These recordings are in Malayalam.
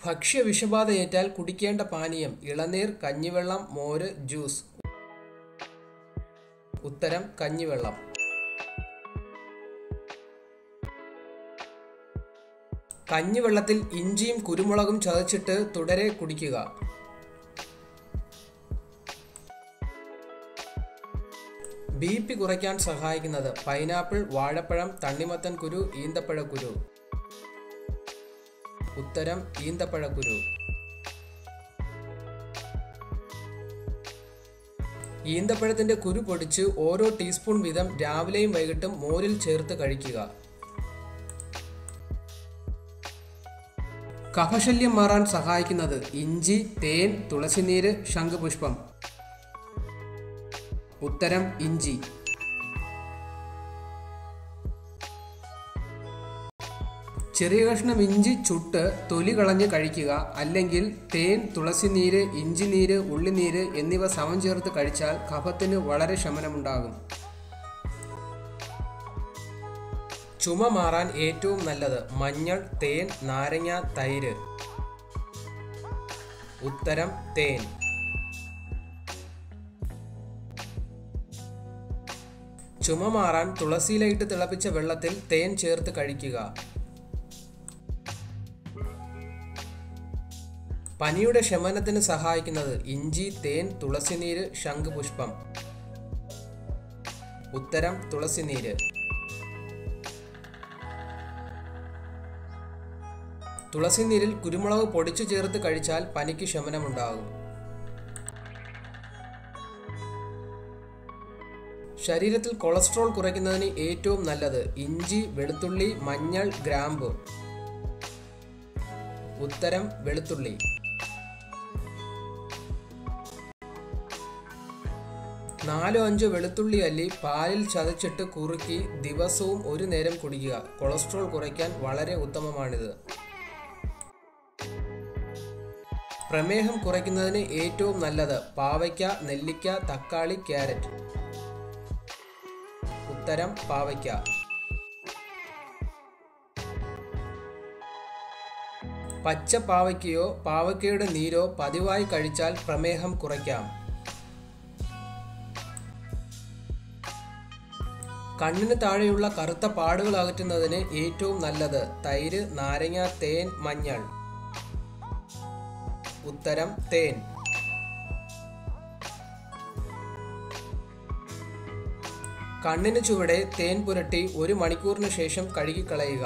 ഭക്ഷ്യ വിഷബാധയേറ്റാൽ കുടിക്കേണ്ട പാനീയം ഇളനീർ കഞ്ഞിവെള്ളം മോര് ജ്യൂസ് ഉത്തരം കഞ്ഞിവെള്ളം കഞ്ഞിവെള്ളത്തിൽ ഇഞ്ചിയും കുരുമുളകും ചതച്ചിട്ട് തുടരെ കുടിക്കുക ബി പി കുറയ്ക്കാൻ സഹായിക്കുന്നത് പൈനാപ്പിൾ വാഴപ്പഴം തണ്ണിമത്തൻ കുരു ഈന്തപ്പഴ കുരു ഉത്തരം ഈന്തപ്പഴ കുരു ഈന്തപ്പഴത്തിന്റെ കുരു പൊടിച്ച് ഓരോ ടീസ്പൂൺ വീതം രാവിലെയും വൈകിട്ടും മോരിൽ ചേർത്ത് കഴിക്കുക കഫശല്യം മാറാൻ സഹായിക്കുന്നത് ഇഞ്ചി തേൻ തുളസിനീര് ശംഖുപുഷ്പം ഉത്തരം ഇഞ്ചി ചെറിയ കഷ്ണം ഇഞ്ചി ചുട്ട് തൊലി കളഞ്ഞ് കഴിക്കുക അല്ലെങ്കിൽ തേൻ തുളസിനീര് ഇഞ്ചിനീര് ഉള്ളിനീര് എന്നിവ സമം ചേർത്ത് കഴിച്ചാൽ കഫത്തിന് വളരെ ശമനമുണ്ടാകും ചുമ മാറാൻ ഏറ്റവും നല്ലത് മഞ്ഞൾ തേൻ നാരങ്ങ തൈര് ഉത്തരം തേൻ ചുമ മാറാൻ തുളസിയിലയിട്ട് തിളപ്പിച്ച വെള്ളത്തിൽ തേൻ ചേർത്ത് കഴിക്കുക പനിയുടെ ശമനത്തിന് സഹായിക്കുന്നത് ഇഞ്ചി തേൻ തുളസിനീര് ശംഖുപുഷ്പം ഉത്തരം തുളസിനീര് തുളസിനീരിൽ കുരുമുളക് പൊടിച്ചു ചേർത്ത് കഴിച്ചാൽ പനിക്ക് ശമനമുണ്ടാകും ശരീരത്തിൽ കൊളസ്ട്രോൾ കുറയ്ക്കുന്നതിന് ഏറ്റവും നല്ലത് ഇഞ്ചി വെളുത്തുള്ളി മഞ്ഞൾ ഗ്രാമ്പു ഉത്തരം വെളുത്തുള്ളി നാലോ അഞ്ചോ വെളുത്തുള്ളി അല്ലി പാലിൽ ചതച്ചിട്ട് കുറുക്കി ദിവസവും ഒരു നേരം കുടിക്കുക കൊളസ്ട്രോൾ കുറയ്ക്കാൻ വളരെ ഉത്തമമാണിത് പ്രമേഹം കുറയ്ക്കുന്നതിന് ഏറ്റവും നല്ലത് പാവയ്ക്ക നെല്ലിക്ക തക്കാളി ക്യാരറ്റ് ഉത്തരം പാവയ്ക്ക പച്ച പാവയ്ക്കയോ പാവയ്ക്കയുടെ നീരോ പതിവായി കഴിച്ചാൽ പ്രമേഹം കുറയ്ക്കാം കണ്ണിന് താഴെയുള്ള കറുത്ത പാടുകൾ അകറ്റുന്നതിന് ഏറ്റവും നല്ലത് തൈര് നാരങ്ങ തേൻ മഞ്ഞൾ ഉത്തരം തേൻ കണ്ണിന് ചുവടെ തേൻ പുരട്ടി ഒരു മണിക്കൂറിന് ശേഷം കഴുകിക്കളയുക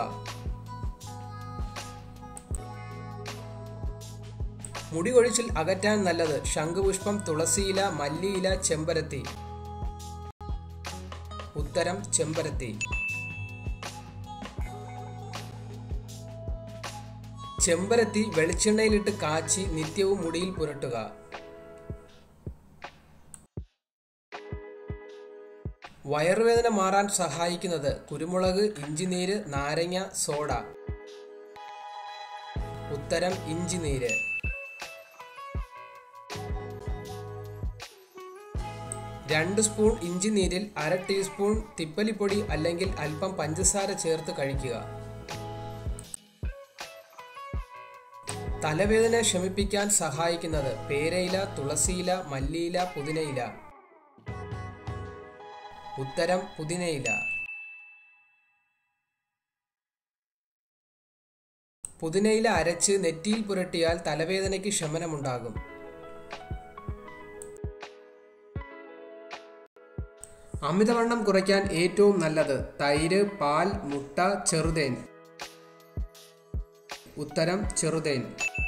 മുടി കൊഴിച്ചിൽ അകറ്റാൻ നല്ലത് ശംഖുപുഷ്പം തുളസിയില മല്ലിയില ചെമ്പരത്തി ഉത്തരം ചെമ്പരത്തി ചെമ്പരത്തി വെളിച്ചെണ്ണയിലിട്ട് കാച്ചി നിത്യവും മുടിയിൽ പുരട്ടുക വയറുവേദന മാറാൻ സഹായിക്കുന്നത് കുരുമുളക് ഇഞ്ചിനീര് നാരങ്ങ സോഡ ഉത്തരം ഇഞ്ചിനീര് രണ്ട് സ്പൂൺ ഇഞ്ചിനീരിൽ അര ടീസ്പൂൺ തിപ്പലിപ്പൊടി അല്ലെങ്കിൽ അല്പം പഞ്ചസാര ചേർത്ത് കഴിക്കുക തലവേദന ശമിപ്പിക്കാൻ സഹായിക്കുന്നത് പേരയില തുളസിയില മല്ലിയില പുതിനയില ഉത്തരം പുതിനയില പുതിനയില അരച്ച് നെറ്റിയിൽ പുരട്ടിയാൽ തലവേദനയ്ക്ക് ശമനമുണ്ടാകും അമിതവണ്ണം കുറയ്ക്കാൻ ഏറ്റവും നല്ലത് തൈര് പാൽ മുട്ട ചെറുതേൻ ഉത്തരം ചെറുതേൻ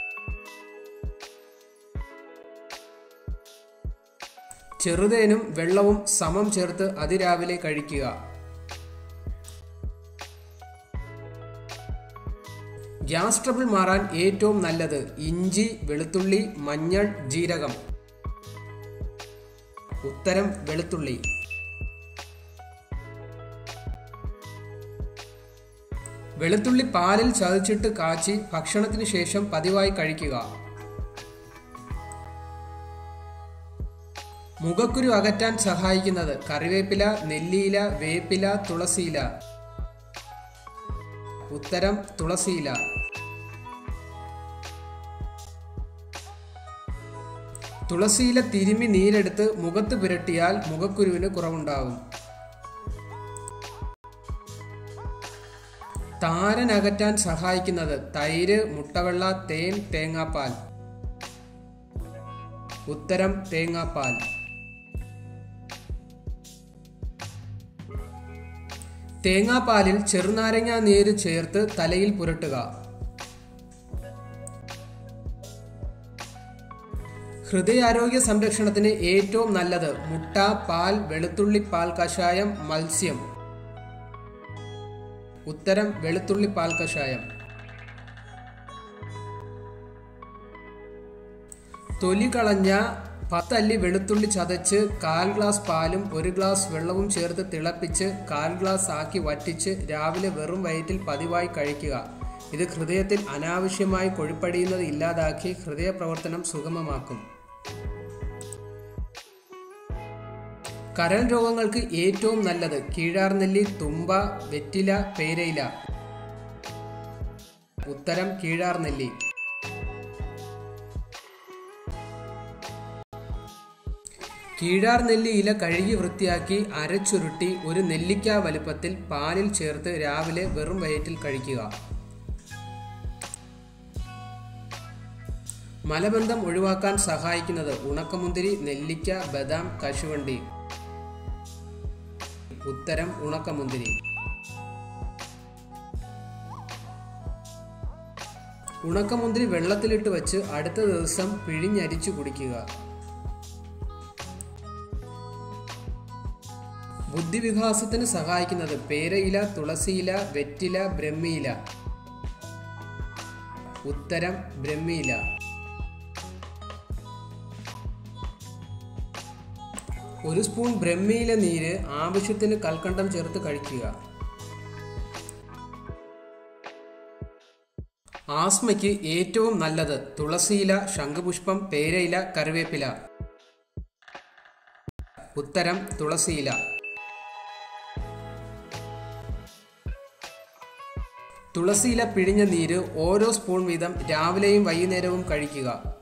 ചെറുതേനും വെള്ളവും സമം ചേർത്ത് അതിരാവിലെ കഴിക്കുക ഗ്യാസ് ട്രബിൾ മാറാൻ ഏറ്റവും നല്ലത് ഇഞ്ചി വെളുത്തുള്ളി മഞ്ഞൾ ജീരകം ഉത്തരം വെളുത്തുള്ളി വെളുത്തുള്ളി പാലിൽ ചതച്ചിട്ട് കാച്ചി ഭക്ഷണത്തിന് ശേഷം പതിവായി കഴിക്കുക മുഖക്കുരു അകറ്റാൻ സഹായിക്കുന്നത് കറിവേപ്പില നെല്ലിയില വേപ്പില തുളസിയില ഉത്തരം തുളസിയില തുളസിയില തിരുമി നീരെടുത്ത് മുഖത്ത് പുരട്ടിയാൽ മുഖക്കുരുവിന് കുറവുണ്ടാകും താരനകറ്റാൻ സഹായിക്കുന്നത് തൈര് മുട്ടവെള്ള തേൻ തേങ്ങാപ്പാൽ ഉത്തരം തേങ്ങാപ്പാൽ തേങ്ങാപ്പാലിൽ ചെറുനാരങ്ങ നീര് ചേർത്ത് തലയിൽ പുരട്ടുക ഹൃദയാരോഗ്യ സംരക്ഷണത്തിന് ഏറ്റവും നല്ലത് മുട്ട പാൽ വെളുത്തുള്ളി പാൽ കഷായം മത്സ്യം ഉത്തരം വെളുത്തുള്ളി പാൽ കഷായം തൊലി കളഞ്ഞ പത്തല്ലി വെളുത്തുള്ളി ചതച്ച് കാൽ ഗ്ലാസ് പാലും ഒരു ഗ്ലാസ് വെള്ളവും ചേർത്ത് തിളപ്പിച്ച് കാൽ ഗ്ലാസ് ആക്കി വറ്റിച്ച് രാവിലെ വെറും വയറ്റിൽ പതിവായി കഴിക്കുക ഇത് ഹൃദയത്തിൽ അനാവശ്യമായി കൊഴുപ്പടിയുന്നത് ഇല്ലാതാക്കി ഹൃദയ പ്രവർത്തനം സുഗമമാക്കും കരൾ രോഗങ്ങൾക്ക് ഏറ്റവും നല്ലത് കീഴാർനെല്ലി തുമ്പ വെറ്റില പേരയില ഉത്തരം കീഴാർനെല്ലി കീഴാർ നെല്ലി ഇല കഴുകി വൃത്തിയാക്കി അരച്ചുരുട്ടി ഒരു നെല്ലിക്ക വലുപ്പത്തിൽ പാലിൽ ചേർത്ത് രാവിലെ വെറും വയറ്റിൽ കഴിക്കുക മലബന്ധം ഒഴിവാക്കാൻ സഹായിക്കുന്നത് ഉണക്കമുന്തിരി നെല്ലിക്ക ബദാം കശുവണ്ടി ഉത്തരം ഉണക്കമുന്തിരി ഉണക്കമുന്തിരി വെള്ളത്തിലിട്ട് വെച്ച് അടുത്ത ദിവസം പിഴിഞ്ഞരിച്ചു കുടിക്കുക ബുദ്ധിവികാസത്തിന് സഹായിക്കുന്നത് പേരയില തുളസിയില വെറ്റില ബ്രഹ്മിയില ഉത്തരം ബ്രഹ്മിയില ഒരു സ്പൂൺ ബ്രഹ്മിയില നീര് ആവശ്യത്തിന് കൽക്കണ്ടം ചേർത്ത് കഴിക്കുക ആസ്മയ്ക്ക് ഏറ്റവും നല്ലത് തുളസിയില ശംഖുപുഷ്പം പേരയില കറിവേപ്പില ഉത്തരം തുളസിയില തുളസിയില പിഴിഞ്ഞ നീര് ഓരോ സ്പൂൺ വീതം രാവിലെയും വൈകുന്നേരവും കഴിക്കുക